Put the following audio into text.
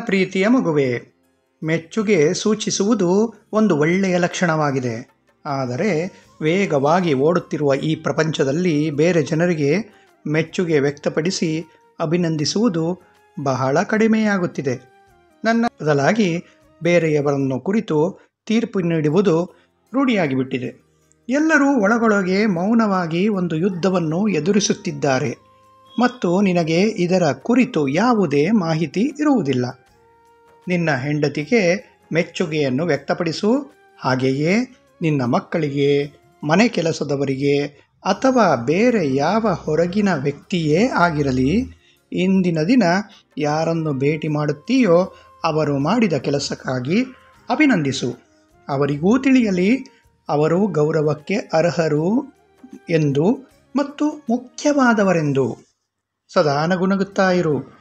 ಪ್ರೀತಿಯ ಮಗುವೆ ಮೆಚ್ಚುಗೆ ಸೂಚಿಸುವುದು ಒಂದು ಒಳ್ಳೆಯ ಲಕ್ಷಣವಾಗಿದೆ ಆದರೆ ವೇಗವಾಗಿ ಓಡುತ್ತಿರುವ ಈ ಪ್ರಪಂಚದಲ್ಲಿ ಬೇರೆ ಜನರಿಗೆ ಮೆಚ್ಚುಗೆ ವ್ಯಕ್ತಪಡಿಸಿ ಅಭಿನಂದಿಸುವುದು ಬಹಳ ಕಡಿಮೆಯಾಗುತ್ತಿದೆ ನನ್ನ ಬದಲಾಗಿ ಬೇರೆಯವರನ್ನು ಕುರಿತು ತೀರ್ಪು ನೀಡುವುದು ರೂಢಿಯಾಗಿಬಿಟ್ಟಿದೆ ಎಲ್ಲರೂ ಒಳಗೊಳಗೆ ಮೌನವಾಗಿ ಒಂದು ಯುದ್ಧವನ್ನು ಎದುರಿಸುತ್ತಿದ್ದಾರೆ ಮತ್ತು ನಿನಗೆ ಇದರ ಕುರಿತು ಯಾವುದೇ ಮಾಹಿತಿ ಇರುವುದಿಲ್ಲ ನಿನ್ನ ಹೆಂಡತಿಗೆ ಮೆಚ್ಚುಗೆಯನ್ನು ವ್ಯಕ್ತಪಡಿಸು ಹಾಗೆಯೇ ನಿನ್ನ ಮಕ್ಕಳಿಗೆ ಮನೆ ಕೆಲಸದವರಿಗೆ ಅಥವಾ ಬೇರೆ ಯಾವ ಹೊರಗಿನ ವ್ಯಕ್ತಿಯೇ ಆಗಿರಲಿ ಇಂದಿನ ದಿನ ಯಾರನ್ನು ಭೇಟಿ ಮಾಡುತ್ತೀಯೋ ಅವರು ಮಾಡಿದ ಕೆಲಸಕ್ಕಾಗಿ ಅಭಿನಂದಿಸು ಅವರಿಗೂ ತಿಳಿಯಲಿ ಅವರು ಗೌರವಕ್ಕೆ ಅರ್ಹರು ಎಂದು ಮತ್ತು ಮುಖ್ಯವಾದವರೆಂದು ಸದಾ ನಗುನಗುತ್ತಾ ಇರು